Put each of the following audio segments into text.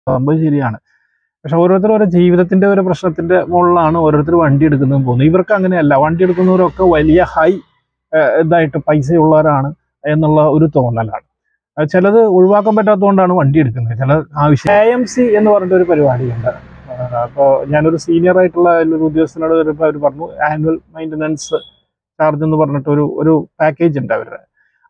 സംഭവം ശരിയാണ് പക്ഷെ ഓരോരുത്തരും ഓരോ ജീവിതത്തിന്റെ ഒരു പ്രശ്നത്തിന്റെ മുകളിലാണ് ഓരോരുത്തർ വണ്ടി എടുക്കുന്നതും പോകുന്നത് ഇവർക്ക് അങ്ങനെയല്ല വണ്ടി എടുക്കുന്നവരൊക്കെ വലിയ ഹൈ ഇതായിട്ട് പൈസയുള്ളവരാണ് എന്നുള്ള ഒരു തോന്നലാണ് അത് ചിലത് ഒഴിവാക്കാൻ പറ്റാത്തതുകൊണ്ടാണ് വണ്ടി എടുക്കുന്നത് ചില ആവശ്യം എ എം സി എന്ന് പറഞ്ഞിട്ട് ഒരു പരിപാടിയുണ്ട് അപ്പോൾ ഞാനൊരു സീനിയർ ആയിട്ടുള്ള ഒരു ഉദ്യോഗസ്ഥനോട് വരുമ്പോൾ അവർ പറഞ്ഞു ആനുവൽ മെയിൻ്റനൻസ് ചാർജ് എന്ന് പറഞ്ഞിട്ട് ഒരു ഒരു പാക്കേജ് ഉണ്ട് അവരുടെ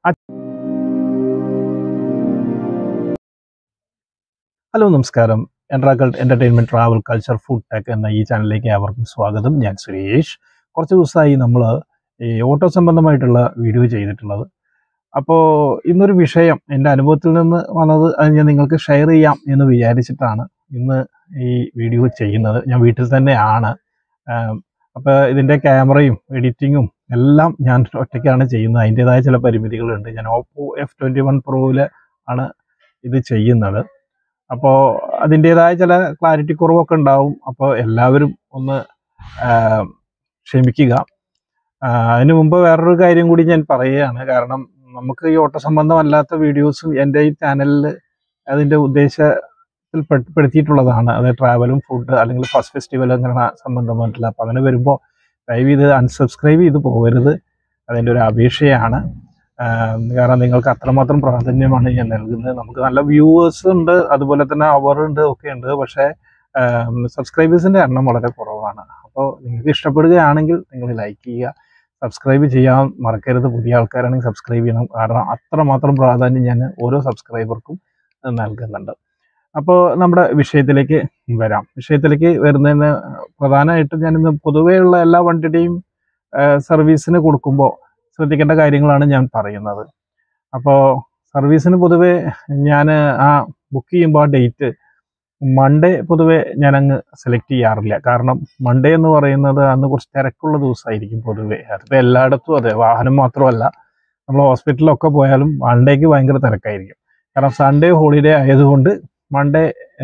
ഹലോ നമസ്കാരം എൻട്രാക്കൾട്ട് entertainment travel culture food tech എന്ന ഈ ചാനലിലേക്ക് ഏവർക്കും സ്വാഗതം ഞാൻ സുരേഷ് കുറച്ച് ദിവസമായി നമ്മൾ ഈ ഓട്ടോ സംബന്ധമായിട്ടുള്ള വീഡിയോ ചെയ്തിട്ടുള്ളത് അപ്പോൾ ഇന്നൊരു വിഷയം എൻ്റെ അനുഭവത്തിൽ നിന്ന് വന്നത് അത് ഞാൻ നിങ്ങൾക്ക് ഷെയർ ചെയ്യാം എന്ന് വിചാരിച്ചിട്ടാണ് ഇന്ന് ഈ വീഡിയോ ചെയ്യുന്നത് ഞാൻ വീട്ടിൽ തന്നെയാണ് അപ്പോൾ ഇതിൻ്റെ ക്യാമറയും എഡിറ്റിങ്ങും എല്ലാം ഞാൻ ഒറ്റയ്ക്കാണ് ചെയ്യുന്നത് അതിൻ്റെതായ ചില പരിമിതികളുണ്ട് ഞാൻ ഓപ്പോ എഫ് ട്വൻറ്റി വൺ പ്രോയിൽ ആണ് ഇത് ചെയ്യുന്നത് അപ്പോൾ അതിൻ്റെതായ ചില ക്ലാരിറ്റി കുറവൊക്കെ ഉണ്ടാവും അപ്പോൾ എല്ലാവരും ഒന്ന് ആ, ക്ഷമിക്കുക ആ, അതിനു മുമ്പ് വേറൊരു കാര്യം കൂടി ഞാൻ പറയുകയാണ് കാരണം നമുക്ക് ഈ ഓട്ട സംബന്ധമല്ലാത്ത വീഡിയോസും എൻ്റെ ഈ ചാനലിൽ അതിൻ്റെ ഉദ്ദേശത്തിൽ പെട്- പെടുത്തിയിട്ടുള്ളതാണ് അതായത് ട്രാവലും ഫുഡ് അല്ലെങ്കിൽ ഫസ്റ്റ് ഫെസ്റ്റിവൽ അങ്ങനെ സംബന്ധമായിട്ടില്ല അപ്പം അങ്ങനെ വരുമ്പോൾ ദയവ് ഇത് അൺസബ്സ്ക്രൈബ് ചെയ്ത് പോകരുത് അതിൻ്റെ ഒരു അപേക്ഷയാണ് ആം, കാരണം നിങ്ങൾക്ക് അത്രമാത്രം പ്രാധാന്യമാണ് ഞാൻ നൽകുന്നത് നമുക്ക് നല്ല വ്യൂവേഴ്സ് ഉണ്ട് അതുപോലെ തന്നെ അവർ ഉണ്ട് ഒക്കെ ഉണ്ട് പക്ഷേ സബ്സ്ക്രൈബേഴ്സിൻ്റെ എണ്ണം വളരെ കുറവാണ് അപ്പോൾ നിങ്ങൾക്ക് ഇഷ്ടപ്പെടുകയാണെങ്കിൽ നിങ്ങൾ ലൈക്ക് ചെയ്യുക സബ്സ്ക്രൈബ് ചെയ്യാൻ മറക്കരുത് പുതിയ ആൾക്കാരാണെങ്കിൽ സബ്സ്ക്രൈബ് ചെയ്യണം കാരണം അത്രമാത്രം പ്രാധാന്യം ഞാൻ ഓരോ സബ്സ്ക്രൈബർക്കും നൽകുന്നുണ്ട് അപ്പോൾ നമ്മുടെ വിഷയത്തിലേക്ക് വരാം വിഷയത്തിലേക്ക് വരുന്നതിന് പ്രധാനമായിട്ടും ഞാനിന്ന് പൊതുവെയുള്ള എല്ലാ വണ്ടിയുടെയും സർവീസിന് കൊടുക്കുമ്പോൾ ശ്രദ്ധിക്കേണ്ട കാര്യങ്ങളാണ് ഞാൻ പറയുന്നത് അപ്പോൾ സർവീസിന് പൊതുവെ ഞാൻ ആ ബുക്ക് ചെയ്യുമ്പോൾ ആ ഡേറ്റ് മൺഡേ പൊതുവെ ഞാൻ അങ്ങ് സെലക്ട് ചെയ്യാറില്ല കാരണം മൺഡേ എന്ന് പറയുന്നത് അന്ന് കുറച്ച് തിരക്കുള്ള ദിവസമായിരിക്കും പൊതുവെ അതിപ്പോൾ എല്ലായിടത്തും അതെ വാഹനം മാത്രമല്ല നമ്മൾ ഹോസ്പിറ്റലിലൊക്കെ പോയാലും മൺഡേക്ക് ഭയങ്കര തിരക്കായിരിക്കും കാരണം സൺഡേ ഹോളിഡേ ആയതുകൊണ്ട് മൺഡേ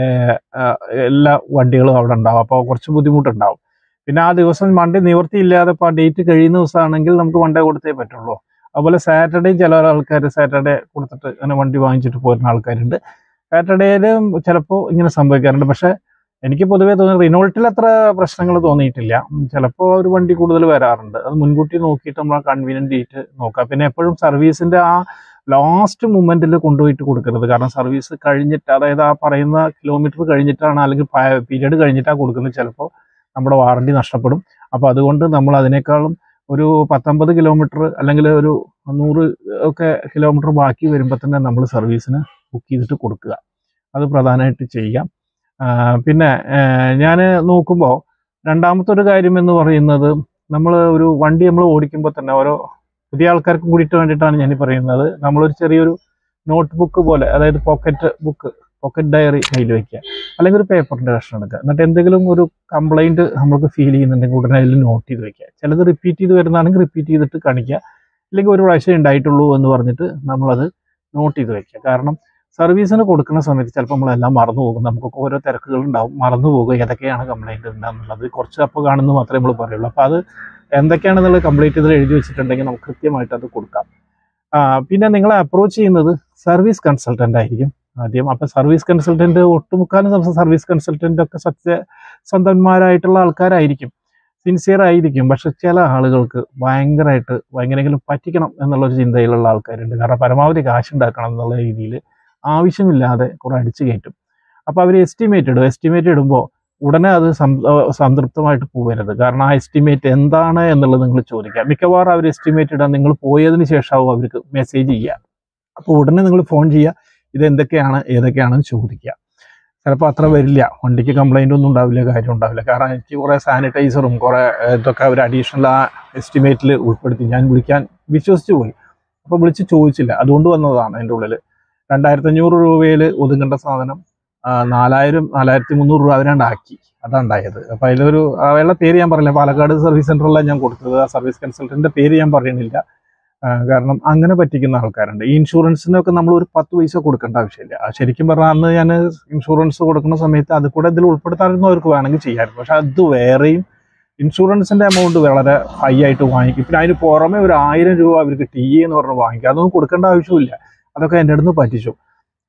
എല്ലാ വണ്ടികളും അവിടെ ഉണ്ടാവും അപ്പോൾ കുറച്ച് ബുദ്ധിമുട്ടുണ്ടാവും പിന്നെ ആ ദിവസം മൺഡേ നിവൃത്തിയില്ലാതെ ഇപ്പോൾ ആ ഡേറ്റ് കഴിയുന്ന ദിവസമാണെങ്കിൽ നമുക്ക് മൺഡേ കൊടുത്തേ പറ്റുള്ളൂ അതുപോലെ സാറ്റർഡേ ചില ആൾക്കാർ സാറ്റർഡേ കൊടുത്തിട്ട് അങ്ങനെ വണ്ടി വാങ്ങിച്ചിട്ട് പോരുന്ന ആൾക്കാരുണ്ട് സാറ്റർഡേയിലും ചിലപ്പോൾ ഇങ്ങനെ സംഭവിക്കാറുണ്ട് പക്ഷേ എനിക്ക് പൊതുവേ തോന്നുന്നു റിനോൾട്ടിൽ അത്ര പ്രശ്നങ്ങൾ തോന്നിയിട്ടില്ല ചിലപ്പോൾ ഒരു വണ്ടി കൂടുതൽ വരാറുണ്ട് അത് മുൻകൂട്ടി നോക്കിയിട്ട് നമ്മൾ ആ കൺവീനിയൻറ്റ് ഡേറ്റ് നോക്കാം പിന്നെ എപ്പോഴും സർവീസിൻ്റെ ആ ലാസ്റ്റ് മൂമെൻറ്റിൽ കൊണ്ടുപോയിട്ട് കൊടുക്കരുത് കാരണം സർവീസ് കഴിഞ്ഞിട്ട് അതായത് ആ പറയുന്ന കിലോമീറ്റർ കഴിഞ്ഞിട്ടാണ് അല്ലെങ്കിൽ പീരീഡ് കഴിഞ്ഞിട്ടാണ് കൊടുക്കുന്നത് ചിലപ്പോൾ നമ്മുടെ വാറണ്ടി നഷ്ടപ്പെടും അപ്പോൾ അതുകൊണ്ട് നമ്മൾ അതിനേക്കാളും ഒരു പത്തൊമ്പത് കിലോമീറ്റർ അല്ലെങ്കിൽ ഒരു നൂറ് ഒക്കെ കിലോമീറ്റർ ബാക്കി വരുമ്പോൾ തന്നെ നമ്മൾ സർവീസിന് ബുക്ക് ചെയ്തിട്ട് കൊടുക്കുക അത് പ്രധാനമായിട്ട് ചെയ്യാം ആ, പിന്നെ ഞാൻ നോക്കുമ്പോൾ രണ്ടാമത്തെ ഒരു കാര്യം എന്ന് പറയുന്നത് നമ്മൾ ഒരു വണ്ടി നമ്മൾ ഓടിക്കുമ്പോൾ തന്നെ ഓരോ പുതിയ ആൾക്കാർക്ക് കൂടിയിട്ട് വേണ്ടിയിട്ടാണ് ഞാൻ ഈ പറയുന്നത് നമ്മളൊരു ചെറിയൊരു നോട്ട് ബുക്ക് പോലെ അതായത് പോക്കറ്റ് ബുക്ക് പോക്കറ്റ് ഡയറി കയ്യിൽ വെക്കുക അല്ലെങ്കിൽ ഒരു പേപ്പറിൻ്റെ കഷ്ണം എടുക്കുക എന്നിട്ട് എന്തെങ്കിലും ഒരു കംപ്ലൈൻറ്റ് നമുക്ക് ഫീൽ ചെയ്യുന്നുണ്ടെങ്കിൽ ഉടനെ അതിൽ നോട്ട് ചെയ്ത് വെക്കുക ചിലത് റിപ്പീറ്റ് ചെയ്ത് വരുന്നതാണെങ്കിൽ റിപ്പീറ്റ് ചെയ്തിട്ട് കാണിക്കുക അല്ലെങ്കിൽ ഒരു പ്രാവശ്യം ഉണ്ടായിട്ടുള്ളൂ എന്ന് പറഞ്ഞിട്ട് നമ്മളത് നോട്ട് ചെയ്ത് വെക്കുക കാരണം സർവീസിന് കൊടുക്കുന്ന സമയത്ത് ചിലപ്പോൾ നമ്മളെല്ലാം മറന്നു പോകും നമുക്കൊക്കെ ഓരോ തിരക്കുകൾ ഉണ്ടാവും മറന്നു പോകുക ഏതൊക്കെയാണ് കംപ്ലൈൻറ്റ് ഉണ്ടാകുന്നുള്ളത് കുറച്ച് അപ്പോൾ കാണുന്നത് മാത്രമേ നമ്മൾ പറയുള്ളൂ അപ്പോൾ അത് എന്തൊക്കെയാണെന്നുള്ളത് കംപ്ലീറ്റ് ചെയ്ത് എഴുതി വെച്ചിട്ടുണ്ടെങ്കിൽ നമുക്ക് കൃത്യമായിട്ട് അത് കൊടുക്കാം ആ, പിന്നെ നിങ്ങളെ അപ്രോച്ച് ചെയ്യുന്നത് സർവീസ് കൺസൾട്ടൻ്റ് ആയിരിക്കും ആദ്യം അപ്പം സർവീസ് കൺസൾട്ടൻ്റ് ഒട്ടുമുക്കാലും ദിവസം സർവീസ് കൺസൾട്ടൻ്റ് ഒക്കെ സത്യസന്ധന്മാരായിട്ടുള്ള ആൾക്കാരായിരിക്കും സിൻസിയർ ആയിരിക്കും പക്ഷെ ചില ആളുകൾക്ക് ഭയങ്കരമായിട്ട് ഭയങ്കരമെങ്കിലും പറ്റിക്കണം എന്നുള്ളൊരു ചിന്തയിലുള്ള ആൾക്കാരുണ്ട് കാരണം പരമാവധി കാശുണ്ടാക്കണം എന്നുള്ള രീതിയിൽ ആവശ്യമില്ലാതെ കുറെ അടിച്ചു കയറ്റും അപ്പോൾ അവർ എസ്റ്റിമേറ്റ് ഇടും എസ്റ്റിമേറ്റ് ഇടുമ്പോൾ ഉടനെ അത് സം- ഏഹ് സംതൃപ്തമായിട്ട് പോകരുത് കാരണം ആ എസ്റ്റിമേറ്റ് എന്താണ് എന്നുള്ളത് നിങ്ങൾ ചോദിക്കുക മിക്കവാറും അവർ എസ്റ്റിമേറ്റ് ഇടാൻ നിങ്ങൾ പോയതിന് ശേഷമാവും അവർക്ക് മെസ്സേജ് ചെയ്യുക അപ്പോൾ ഉടനെ നിങ്ങൾ ഫോൺ ചെയ്യുക ഇത് എന്തൊക്കെയാണ് ഏതൊക്കെയാണെന്ന് ചോദിക്കുക ചിലപ്പോൾ അത്ര വരില്ല വണ്ടിക്ക് കംപ്ലൈൻ്റ് ഒന്നും ഉണ്ടാവില്ല കാര്യം ഉണ്ടാവില്ല കാരണം എനിക്ക് കുറേ സാനിറ്റൈസറും കുറേ ഏഹ്, ഇതൊക്കെ അവർ അഡീഷണൽ ആ എസ്റ്റിമേറ്റിൽ ഉൾപ്പെടുത്തി ഞാൻ വിളിക്കാൻ വിശ്വസിച്ച് പോയി അപ്പോൾ വിളിച്ച് ചോദിച്ചില്ല അതുകൊണ്ട് വന്നതാണ് എൻ്റെ ഉള്ളിൽ രണ്ടായിരത്തി അഞ്ഞൂറ് രൂപയിൽ ഒതുങ്ങേണ്ട സാധനം ആ, നാലായിരം നാലായിരത്തി മുന്നൂറ് രൂപ അവരാണ്ടാക്കി അതാണ് ഉണ്ടായത് അപ്പോൾ അതിലൊരു അയാളുടെ പേര് ഞാൻ പറഞ്ഞില്ല പാലക്കാട് സർവീസ് സെൻ്ററിലാണ് ഞാൻ കൊടുത്തത് ആ സർവീസ് കൺസൾട്ടൻ്റെ പേര് ഞാൻ പറയുന്നില്ല ആ, കാരണം അങ്ങനെ പറ്റിക്കുന്ന ആൾക്കാരുണ്ട് ഈ ഇൻഷുറൻസിനൊക്കെ നമ്മൾ ഒരു പത്ത് പൈസ കൊടുക്കേണ്ട ആവശ്യമില്ല ആ, ശരിക്കും പറഞ്ഞാൽ അന്ന് ഞാൻ ഇൻഷുറൻസ് കൊടുക്കുന്ന സമയത്ത് അത് കൂടെ ഇതിൽ ഉൾപ്പെടുത്താനൊന്നും അവർക്ക് വേണമെങ്കിൽ ചെയ്യാമായിരുന്നു പക്ഷെ അത് വേറെയും ഇൻഷുറൻസിന്റെ എമൗണ്ട് വളരെ ഹൈ ആയിട്ട് വാങ്ങിക്കും പിന്നെ അതിന് പുറമെ ഒരു ആയിരം രൂപ അവർക്ക് ടി എന്ന് പറഞ്ഞ് വാങ്ങിക്കും അതൊന്നും കൊടുക്കേണ്ട ആവശ്യമില്ല അതൊക്കെ എൻ്റെ അടുത്ത് പറ്റിച്ചു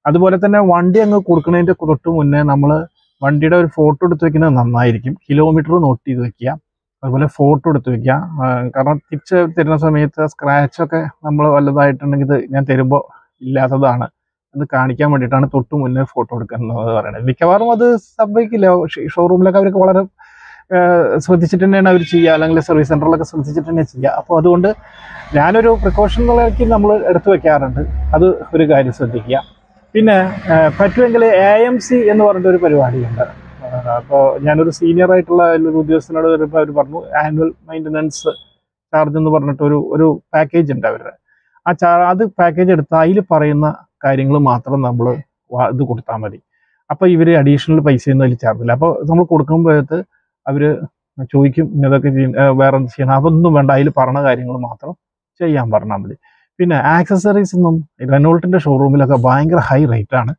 അതുപോലെ തന്നെ വണ്ടി അങ്ങ് കൊടുക്കുന്നതിൻ്റെ തൊട്ട് മുന്നേ നമ്മൾ വണ്ടിയുടെ ഒരു ഫോട്ടോ എടുത്ത് വെക്കുന്നത് നന്നായിരിക്കും കിലോമീറ്റർ നോട്ട് ചെയ്ത് വെക്കുക അതുപോലെ ഫോട്ടോ എടുത്ത് വെക്കുക ആ, കാരണം തിരിച്ച് തരുന്ന സമയത്ത് സ്ക്രാച്ചൊക്കെ നമ്മൾ വല്ലതായിട്ടുണ്ടെങ്കിൽ ഇത് ഞാൻ തരുമ്പോൾ ഇല്ലാത്തതാണ് എന്ന് കാണിക്കാൻ വേണ്ടിയിട്ടാണ് തൊട്ട് മുന്നേ ഫോട്ടോ എടുക്കുന്നത് പറയുന്നത് മിക്കവാറും അത് സംഭവിക്കില്ല ഷോറൂമിലൊക്കെ അവർക്ക് വളരെ ആ, ശ്രദ്ധിച്ചിട്ട് തന്നെയാണ് അവർ ചെയ്യുക അല്ലെങ്കിൽ സർവീസ് സെൻ്ററിലൊക്കെ ശ്രദ്ധിച്ചിട്ട് തന്നെ ചെയ്യുക അപ്പോൾ അതുകൊണ്ട് ഞാനൊരു പ്രിക്കോഷൻ നിലയ്ക്ക് നമ്മൾ എടുത്തു വെക്കാറുണ്ട് അത് ഒരു കാര്യം ശ്രദ്ധിക്കുക പിന്നെ ആ, പറ്റുമെങ്കിൽ എ എം സി എന്ന് പറഞ്ഞിട്ട് ഒരു പരിപാടിയുണ്ട് അപ്പോൾ ഞാനൊരു സീനിയർ ആയിട്ടുള്ള ഒരു ഉദ്യോഗസ്ഥനോട് വരുമ്പോൾ അവർ പറഞ്ഞു ആനുവൽ മെയിൻ്റനൻസ് ചാർജ് എന്ന് പറഞ്ഞിട്ട് ഒരു ഒരു പാക്കേജ് ഉണ്ട് അവരുടെ ആ ചാ അത് പാക്കേജ് എടുത്ത് അതിൽ പറയുന്ന കാര്യങ്ങൾ മാത്രം നമ്മൾ ഇത് കൊടുത്താൽ മതി അപ്പോൾ ഇവർ അഡീഷണൽ പൈസയൊന്നും അതിൽ ചാർജില്ല അപ്പോൾ നമ്മൾ കൊടുക്കുമ്പോഴത്ത് അവർ ചോദിക്കും ഇന്നതൊക്കെ ചെയ്യ ഏഹ് വേറെ എന്ത് ചെയ്യണം അതൊന്നും വേണ്ട അതിൽ പറഞ്ഞ കാര്യങ്ങൾ മാത്രം ചെയ്യാൻ പറഞ്ഞാൽ മതി പിന്നെ ആക്സസറീസ് ഒന്നും റെനോൾട്ടിൻ്റെ ഷോറൂമിലൊക്കെ ഭയങ്കര ഹൈ റേറ്റ് ആണ്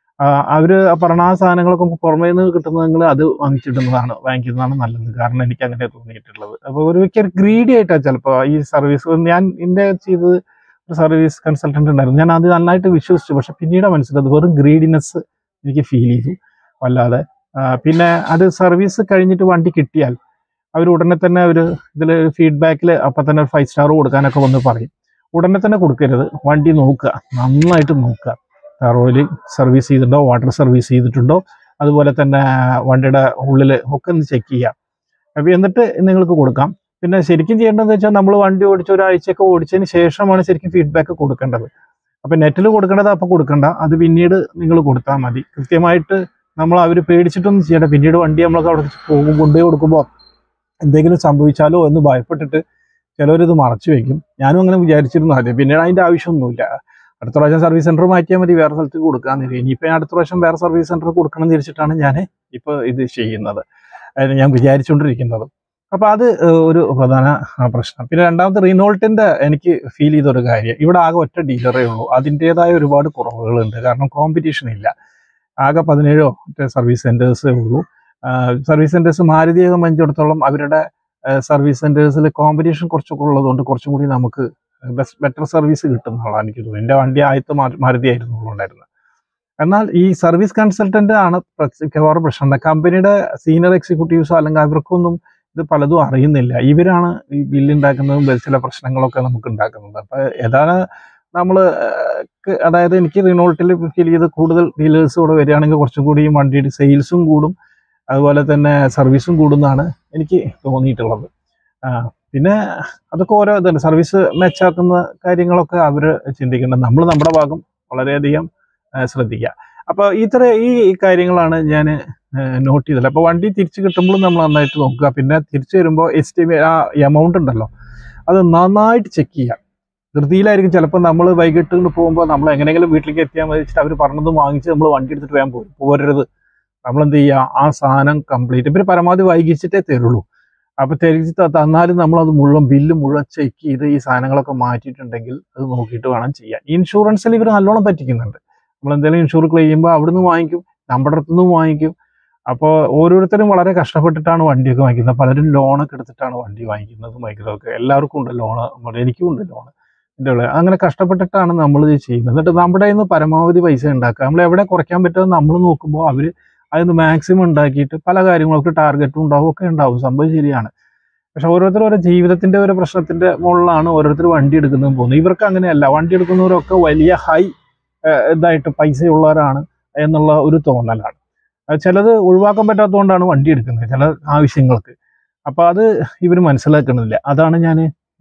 അവർ പറഞ്ഞ ആ സാധനങ്ങളൊക്കെ പുറമേ നിന്ന് കിട്ടുന്നതെങ്കിൽ അത് വാങ്ങിച്ചിടുന്നതാണ് വാങ്ങിക്കുന്നതാണ് നല്ലത് കാരണം എനിക്ക് അങ്ങനെ തോന്നിയിട്ടുള്ളത് അപ്പോൾ ഒരു വ്യക്തി ഗ്രീഡി ആയിട്ടാണ് ചിലപ്പോൾ ഈ സർവീസ് ഞാൻ എൻ്റെ ചെയ്തത് ഒരു സർവീസ് കൺസൾട്ടൻ്റ് ഉണ്ടായിരുന്നു ഞാൻ അത് നന്നായിട്ട് വിശ്വസിച്ചു പക്ഷെ പിന്നീട് മനസ്സിലത് വെറും ഗ്രീഡിനെസ് എനിക്ക് ഫീൽ ചെയ്തു വല്ലാതെ ആ, പിന്നെ അത് സർവീസ് കഴിഞ്ഞിട്ട് വണ്ടി കിട്ടിയാൽ അവർ ഉടനെ തന്നെ അവർ ഇതിൽ ഫീഡ്ബാക്കിൽ അപ്പം തന്നെ ഒരു ഫൈവ് സ്റ്റാർ കൊടുക്കാനൊക്കെ വന്ന് പറയും ഉടനെ തന്നെ കൊടുക്കരുത് വണ്ടി നോക്കുക നന്നായിട്ട് നോക്കുക തറോയിൽ സർവീസ് ചെയ്തിട്ടുണ്ടോ വാട്ടർ സർവീസ് ചെയ്തിട്ടുണ്ടോ അതുപോലെ തന്നെ വണ്ടിയുടെ ഉള്ളിൽ ഒക്കെ ഒന്ന് ചെക്ക് ചെയ്യുക അപ്പോൾ എന്നിട്ട് നിങ്ങൾക്ക് കൊടുക്കാം പിന്നെ ശരിക്കും ചെയ്യേണ്ടതെന്ന് വെച്ചാൽ നമ്മൾ വണ്ടി ഓടിച്ച് ഒരാഴ്ചയൊക്കെ ഓടിച്ചതിന് ശേഷമാണ് ശരിക്കും ഫീഡ്ബാക്ക് കൊടുക്കേണ്ടത് അപ്പം നെറ്റിൽ കൊടുക്കേണ്ടത് അപ്പോൾ കൊടുക്കണ്ട അത് പിന്നീട് നിങ്ങൾ കൊടുത്താൽ മതി കൃത്യമായിട്ട് നമ്മൾ അവർ പേടിച്ചിട്ടൊന്നും ചെയ്യണ്ട പിന്നീട് വണ്ടി നമ്മളൊക്കെ അവിടെ പോകും കൊണ്ടുപോയി കൊടുക്കുമ്പോൾ എന്തെങ്കിലും സംഭവിച്ചാലോ എന്ന് ഭയപ്പെട്ടിട്ട് ചിലവരിത് മറച്ചു വെക്കും ഞാനും അങ്ങനെ വിചാരിച്ചിരുന്നു ആദ്യം പിന്നീട് അതിൻ്റെ ആവശ്യമൊന്നുമില്ല അടുത്ത പ്രാവശ്യം സർവീസ് സെൻറ്റർ മാറ്റിയാൽ മതി വേറെ സ്ഥലത്ത് കൊടുക്കാന്ന് വിചാരിക്കും ഇനിയിപ്പോൾ ഞാൻ അടുത്ത പ്രാവശ്യം വേറെ സർവീസ് സെൻറ്റർ കൊടുക്കണം എന്ന് വിചാരിച്ചിട്ടാണ് ഞാൻ ഇപ്പോൾ ഇത് ചെയ്യുന്നത് അതായത് ഞാൻ വിചാരിച്ചുകൊണ്ടിരിക്കുന്നത് അപ്പോൾ അത് ഏഹ്, ഒരു പ്രധാന ആ, പ്രശ്നം പിന്നെ രണ്ടാമത്തെ റിനോൾട്ടിൻ്റെ എനിക്ക് ഫീൽ ചെയ്ത ഒരു കാര്യം ഇവിടെ ആകെ ഒറ്റ ഡീലറേ ഉള്ളൂ അതിൻ്റേതായ ഒരുപാട് കുറവുകളുണ്ട് കാരണം കോമ്പറ്റീഷൻ ഇല്ല ആകെ പതിനേഴോ മറ്റേ സർവീസ് സെൻറ്റേഴ്സേ ഉള്ളൂ സർവീസ് സെൻറ്റേഴ്സ് മാരുതിയെ സംബന്ധിച്ചിടത്തോളം അവരുടെ സർവീസ് സെൻറ്റേഴ്സിൽ കോമ്പറ്റീഷൻ കുറച്ചൊക്കെ ഉള്ളതുകൊണ്ട് കുറച്ചും കൂടി നമുക്ക് ബെസ്റ്റ് ബെറ്റർ സർവീസ് കിട്ടുന്നതാണ് എനിക്ക് തോന്നുന്നത് എൻ്റെ വണ്ടി ആദ്യത്തെ മാ- മാരുതി ആയിരുന്നു ഉണ്ടായിരുന്നത് എന്നാൽ ഈ സർവീസ് കൺസൾട്ടന്റ് ആണ് പ്രസ്- മിക്കവാറും പ്രശ്നം കമ്പനിയുടെ സീനിയർ എക്സിക്യൂട്ടീവ്സോ അല്ലെങ്കിൽ അവർക്കൊന്നും ഇത് പലതും അറിയുന്നില്ല ഇവരാണ് ഈ ബില്ല് ഉണ്ടാക്കുന്നതും ബ- ചില പ്രശ്നങ്ങളൊക്കെ നമുക്ക് ഉണ്ടാക്കുന്നത് അപ്പൊ ഏതാണ് നമ്മൾ അതായത് എനിക്ക് റിനോൾട്ടിൽ ഫീൽ ചെയ്ത് കൂടുതൽ ഡീലേഴ്സ് കൂടെ വരികയാണെങ്കിൽ കുറച്ചും കൂടി ഈ വണ്ടിയുടെ സെയിൽസും കൂടും അതുപോലെ തന്നെ സർവീസും കൂടുന്നതാണ് എനിക്ക് തോന്നിയിട്ടുള്ളത് ആ, പിന്നെ അതൊക്കെ ഓരോ ഇതന്നെ സർവീസ് മെച്ചാക്കുന്ന കാര്യങ്ങളൊക്കെ അവർ ചിന്തിക്കേണ്ടത് നമ്മൾ നമ്മുടെ ഭാഗം വളരെയധികം ആ, ശ്രദ്ധിക്കുക അപ്പോൾ ഇത്ര ഈ കാര്യങ്ങളാണ് ഞാൻ നോട്ട് ചെയ്തത് അപ്പോൾ വണ്ടി തിരിച്ച് കിട്ടുമ്പോഴും നമ്മൾ നന്നായിട്ട് നോക്കുക പിന്നെ തിരിച്ചു വരുമ്പോൾ എസ്റ്റിമേ ആ എമൗണ്ട് ഉണ്ടല്ലോ അത് നന്നായിട്ട് ചെക്ക് ചെയ്യുക ധൃതിയിലായിരിക്കും ചിലപ്പോൾ നമ്മൾ വൈകിട്ട് കൊണ്ട് പോകുമ്പോൾ നമ്മൾ എങ്ങനെയെങ്കിലും വീട്ടിലേക്ക് എത്തിയാൽ മതി വെച്ചിട്ട് അവർ പറഞ്ഞതും വാങ്ങിച്ച് നമ്മൾ വണ്ടി എടുത്തിട്ട് വേഗം പോകും പോരരുത് നമ്മൾ എന്ത് ചെയ്യുക ആ സാധനം കംപ്ലീറ്റ് ഇവർ പരമാവധി വൈകിച്ചിട്ടേ തരുള്ളൂ അപ്പോൾ തിരിച്ച് ത- തന്നാലും നമ്മളത് മുഴുവൻ ബില്ല് മുഴുവൻ ചെക്ക് ചെയ്ത് ഈ സാധനങ്ങളൊക്കെ മാറ്റിയിട്ടുണ്ടെങ്കിൽ അത് നോക്കിയിട്ട് വേണം ചെയ്യാൻ ഇൻഷുറൻസിൽ ഇവർ നല്ലോണം പറ്റിക്കുന്നുണ്ട് നമ്മൾ എന്തെങ്കിലും ഇൻഷൂർ ക്ലെയിം ചെയ്യുമ്പോൾ അവിടുന്ന് വാങ്ങിക്കും നമ്മുടെ അടുത്തുനിന്നും വാങ്ങിക്കും അപ്പോൾ ഓരോരുത്തരും വളരെ കഷ്ടപ്പെട്ടിട്ടാണ് വണ്ടിയൊക്കെ വാങ്ങിക്കുന്നത് പലരും ലോണൊക്കെ എടുത്തിട്ടാണ് വണ്ടി വാങ്ങിക്കുന്നതും വാങ്ങിക്കുന്നതൊക്കെ എല്ലാവർക്കും ഉണ്ട് ലോണ് എനിക്കും ഉണ്ട് ലോണ് എൻ്റെ ഉള്ളിൽ അങ്ങനെ കഷ്ടപ്പെട്ടിട്ടാണ് നമ്മൾ ഇത് ചെയ്യുന്നത് എന്നിട്ട് നമ്മുടെ നിന്ന് പരമാവധി പൈസ ഉണ്ടാക്കുക നമ്മൾ എവിടെ കുറയ്ക്കാൻ പറ്റുമോ നമ്മൾ നോക്കുമ്പോൾ അവർ അതിന് മാക്സിമം ഉണ്ടാക്കിയിട്ട് പല കാര്യങ്ങൾക്ക് ടാർഗറ്റും ഉണ്ടാവും ഒക്കെ ഉണ്ടാവും സംഭവം ശരിയാണ് പക്ഷെ ഓരോരുത്തർ ഓരോ ജീവിതത്തിന്റെ ഒരു പ്രശ്നത്തിന്റെ മുകളിലാണ് ഓരോരുത്തർ വണ്ടി എടുക്കുന്നതും പോകുന്നത് ഇവർക്ക് അങ്ങനെയല്ല വണ്ടി എടുക്കുന്നവരൊക്കെ വലിയ ഹൈ ഇതായിട്ട് പൈസയുള്ളവരാണ് എന്നുള്ള ഒരു തോന്നലാണ് അത് ചിലത് ഒഴിവാക്കാൻ പറ്റാത്തതുകൊണ്ടാണ് വണ്ടി എടുക്കുന്നത് ചില ആവശ്യങ്ങൾക്ക് അപ്പൊ അത് ഇവർ മനസ്സിലാക്കണില്ല അതാണ് ഞാൻ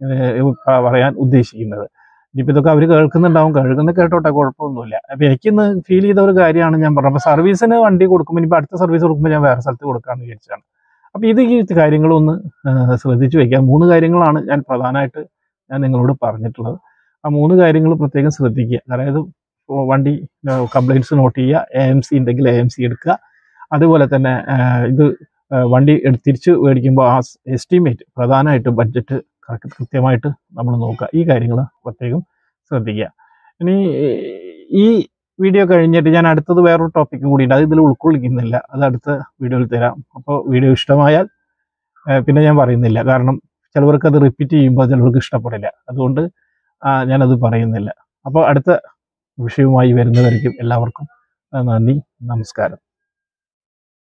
പറയാൻ ഉദ്ദേശിക്കുന്നത് ഇനിയിപ്പോൾ ഇതൊക്കെ അവർ കേൾക്കുന്നുണ്ടാവും കേൾക്കുന്ന കേട്ടോട്ടെ കുഴപ്പമൊന്നുമില്ല അപ്പൊ എനിക്കിന്ന് ഫീൽ ചെയ്ത ഒരു കാര്യമാണ് ഞാൻ പറഞ്ഞത് അപ്പൊ സർവീസിന് വണ്ടി കൊടുക്കുമ്പോൾ ഇനിയിപ്പോൾ അടുത്ത സർവീസ് കൊടുക്കുമ്പോൾ ഞാൻ വേറെ സ്ഥലത്ത് കൊടുക്കാമെന്ന് വിചാരിച്ചാണ് അപ്പൊ ഇത് ഈ കാര്യങ്ങളൊന്ന് ആ, ശ്രദ്ധിച്ചു വെക്കാം മൂന്ന് കാര്യങ്ങളാണ് ഞാൻ പ്രധാനമായിട്ട് ഞാൻ നിങ്ങളോട് പറഞ്ഞിട്ടുള്ളത് ആ മൂന്ന് കാര്യങ്ങൾ പ്രത്യേകം ശ്രദ്ധിക്കുക അതായത് വണ്ടി കംപ്ലൈൻറ്റ്സ് നോട്ട് ചെയ്യുക എ എം സി ഉണ്ടെങ്കിൽ എ എം സി എടുക്കുക അതുപോലെ തന്നെ ആ, ഇത് ആ, വണ്ടി എടു- തിരിച്ച് മേടിക്കുമ്പോൾ ആ എസ്റ്റിമേറ്റ് പ്രധാനമായിട്ട് ബഡ്ജറ്റ് കൃത്യമായിട്ട് നമ്മൾ നോക്കുക ഈ കാര്യങ്ങൾ പ്രത്യേകം ശ്രദ്ധിക്കുക ഇനി ഈ വീഡിയോ കഴിഞ്ഞിട്ട് ഞാൻ അടുത്തത് വേറൊരു ടോപ്പിക്കും കൂടി ഉണ്ട് അത് ഇതിൽ ഉൾക്കൊള്ളിക്കുന്നില്ല അത് അടുത്ത വീഡിയോയിൽ തരാം അപ്പോൾ വീഡിയോ ഇഷ്ടമായാൽ ആ, പിന്നെ ഞാൻ പറയുന്നില്ല കാരണം ചിലവർക്ക് അത് റിപ്പീറ്റ് ചെയ്യുമ്പോൾ ചിലവർക്ക് ഇഷ്ടപ്പെടില്ല അതുകൊണ്ട് ആ, ഞാനത് പറയുന്നില്ല അപ്പോൾ അടുത്ത വിഷയവുമായി വരുന്നതായിരിക്കും എല്ലാവർക്കും ആ, നന്ദി നമസ്കാരം